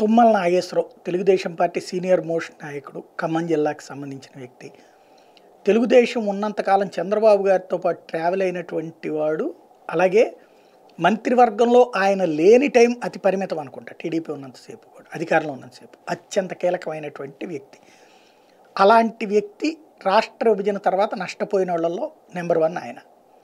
Tummala Nageswararao Telugu Desam party senior most నాయకుడు ఖమ్మం జిల్లాకు సంబంధించిన వ్యక్తి తెలుగుదేశం ఉన్నంతకాలం చంద్రబాబు గారితో పాటు ట్రావెల్ అయినటువంటి వాడు అలాగే మంత్రివర్గంలో ఆయన లేని టైం అతి పరిమితం అనుకుంటా టీడీపీ ఉన్నంతసేపు కూడా అధికారంలో ఉన్నంతసేపు అత్యంత కీలకమైనటువంటి వ్యక్తి అలాంటి వ్యక్తి రాష్ట్ర విభజన తర్వాత నష్టపోయిన వాళ్ళల్లో నెంబర్ వన్ ఆయన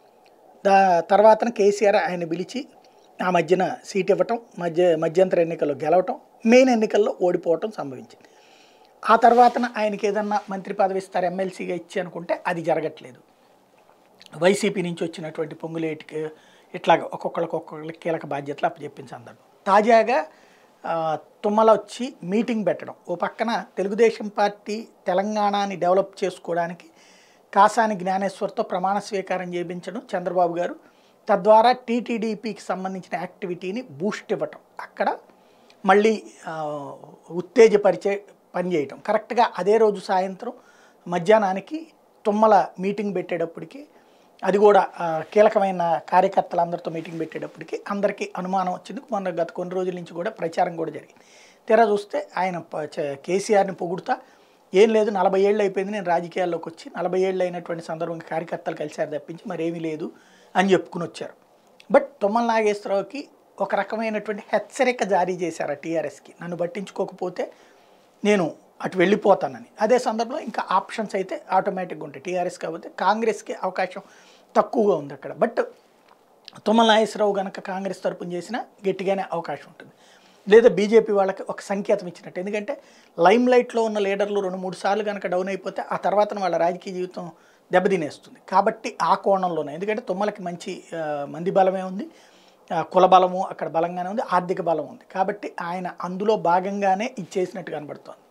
దా తర్వాతన కేసీఆర్ ఆయన పిలిచి ఆ మధ్యన సీట్ ఇవ్వటం మధ్య మధ్యంతర ఎన్నికల్లో గెలవటం మెయిన్ ఎన్నికల్లో ఓడిపోవటం సంభవించింది ఆ తర్వాతన ఆయనకి ఏదన్నా మంత్రి పదవి ఇస్తారు ఎమ్మెల్సీగా ఇచ్చి అనుకుంటే అది జరగట్లేదు వైసీపీ నుంచి వచ్చినటువంటి పొంగులేటికి ఇట్లాగ ఒక్కొక్కరికి ఒక్కొక్కరికి కీలక బాధ్యతలు అప్పచెప్పిన సందర్భం తాజాగా ఆ, తుమ్మల వచ్చి మీటింగ్ పెట్టడం ఓ పక్కన తెలుగుదేశం పార్టీ తెలంగాణని డెవలప్ చేసుకోవడానికి కాసాని జ్ఞానేశ్వర్తో ప్రమాణ స్వీకారం చేయించడం చంద్రబాబు గారు తద్వారా టీటీడీపీకి సంబంధించిన యాక్టివిటీని బూస్ట్ ఇవ్వటం అక్కడ మళ్ళీ ఆ, ఉత్తేజపరిచే పని చేయటం కరెక్ట్గా అదే రోజు సాయంత్రం మధ్యాహ్నానికి తుమ్మల మీటింగ్ పెట్టేటప్పటికి అది కూడా ఆ, కీలకమైన కార్యకర్తలందరితో మీటింగ్ పెట్టేటప్పటికి అందరికీ అనుమానం వచ్చింది మొన్న గత కొన్ని రోజుల నుంచి కూడా ప్రచారం కూడా జరిగింది తెర చూస్తే ఆయన ప- చ- కేసీఆర్ని పొగుడుతా ఏం లేదు నలభై ఏళ్ళు అయిపోయింది నేను రాజకీయాల్లోకి వచ్చి నలభై ఏళ్ళు అయినటువంటి సందర్భంగా కార్యకర్తలు కలిసారు తప్పించి మరేమీ లేదు అని చెప్పుకుని వచ్చారు బట్ తుమ్మల నాగేశ్వరరావుకి ఒక రకమైనటువంటి హెచ్చరిక జారీ చేశారు ఆ టీఆర్ఎస్కి నన్ను పట్టించుకోకపోతే నేను అటు వెళ్ళిపోతానని అదే సందర్భంలో ఇంకా ఆప్షన్స్ అయితే ఆటోమేటిక్గా ఉంటాయి టీఆర్ఎస్ కాకపోతే కాంగ్రెస్కి అవకాశం తక్కువగా ఉంది అక్కడ బట్ తుమ్మల నాగేశ్వరరావు కనుక కాంగ్రెస్ తరపున చేసినా గట్టిగానే అవకాశం ఉంటుంది లేదా బీజేపీ వాళ్ళకి ఒక సంకేతం ఇచ్చినట్టు ఎందుకంటే లైమ్ లైట్లో ఉన్న లీడర్లు రెండు మూడు సార్లు కనుక డౌన్ అయిపోతే ఆ తర్వాత వాళ్ళ రాజకీయ జీవితం దెబ్బతినేస్తుంది కాబట్టి ఆ కోణంలోనే ఎందుకంటే తుమ్మలకి మంచి ఆ, మంది బలమే ఉంది ఆ, కుల బలము అక్కడ బలంగానే ఉంది ఆర్థిక బలం ఉంది కాబట్టి ఆయన అందులో భాగంగానే ఇది చేసినట్టు కనబడుతోంది